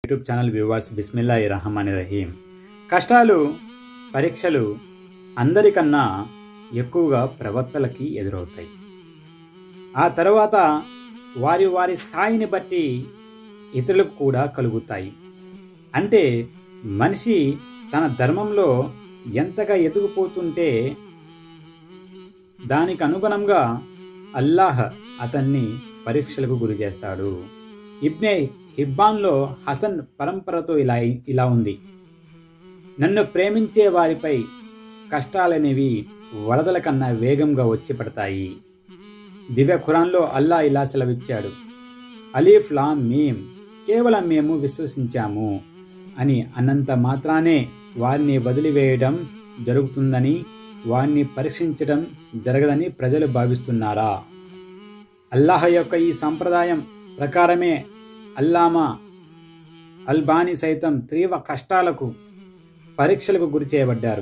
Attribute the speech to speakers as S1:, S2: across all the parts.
S1: YouTube channel viewers బిస్మిల్లా రహమాన్ రహీం కష్టాలు పరీక్షలు అందరికన్నా ఎక్కువగా ప్రవక్తలకి ఎదురవుతాయి ఆ తర్వాత వారి వారి స్థాయిని బట్టి ఇతరులకు కూడా కలుగుతాయి అంటే మనిషి తన ధర్మంలో ఎంతగా ఎదుగుపోతుంటే దానికి అనుగుణంగా అల్లాహ్ అతన్ని పరీక్షలకు గురి చేస్తాడు ఇబ్నే హిబ్బాన్లో హసన్ పరంపరతో ఇలా ఇలా ఉంది నన్ను ప్రేమించే వారిపై కష్టాలనేవి వరదల కన్నా వేగంగా వచ్చి పడతాయి దివ్య ఖురాన్లో అల్లా ఇలా సెలవిచ్చాడు అలీఫ్ లాం మీం కేవలం మేము విశ్వసించాము అని అన్నంత మాత్రానే వారిని వదిలివేయడం జరుగుతుందని వారిని పరీక్షించడం జరగదని ప్రజలు భావిస్తున్నారా అల్లాహ్ యొక్క ఈ సంప్రదాయం ప్రకారమే అల్లామా అల్బానీ సైతం తీవ్ర కష్టాలకు పరీక్షలకు గురి చేయబడ్డారు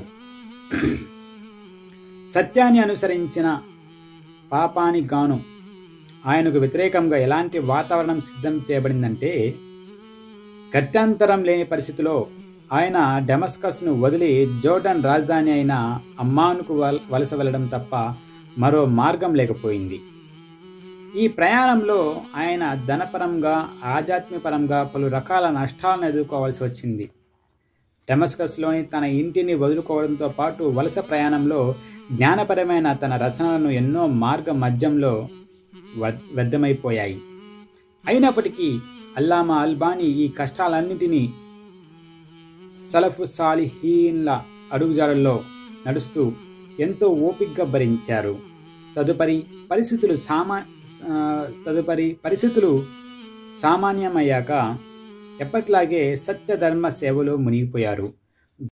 S1: సత్యాన్ని అనుసరించిన పాపానికి గాను ఆయనకు వ్యతిరేకంగా ఎలాంటి వాతావరణం సిద్ధం చేయబడిందంటే గత్యంతరం లేని పరిస్థితిలో ఆయన డెమస్కస్ను వదిలి జోర్డన్ రాజధాని అయిన అమ్మానుకు వలస వెళ్ళడం తప్ప మరో మార్గం లేకపోయింది ఈ ప్రయాణంలో ఆయన ధనపరంగా ఆధ్యాత్మికపరంగా పలు రకాల నష్టాలను ఎదుర్కోవాల్సి వచ్చింది డెమస్కస్లోని తన ఇంటిని వదులుకోవడంతో పాటు వలస ప్రయాణంలో జ్ఞానపరమైన తన రచనలను ఎన్నో మార్గ మధ్యంలో వ్యర్థమైపోయాయి అయినప్పటికీ అల్లామా అల్బానీ ఈ కష్టాలన్నింటినీ సలఫు సాలిహీన్ల అడుగుజాడల్లో నడుస్తూ ఎంతో ఓపిగ్గా భరించారు తదుపరి పరిస్థితులు సామా తదుపరి పరిస్థితులు సామాన్యమయ్యాక ఎప్పట్లాగే సత్యధర్మ సేవలో మునిగిపోయారు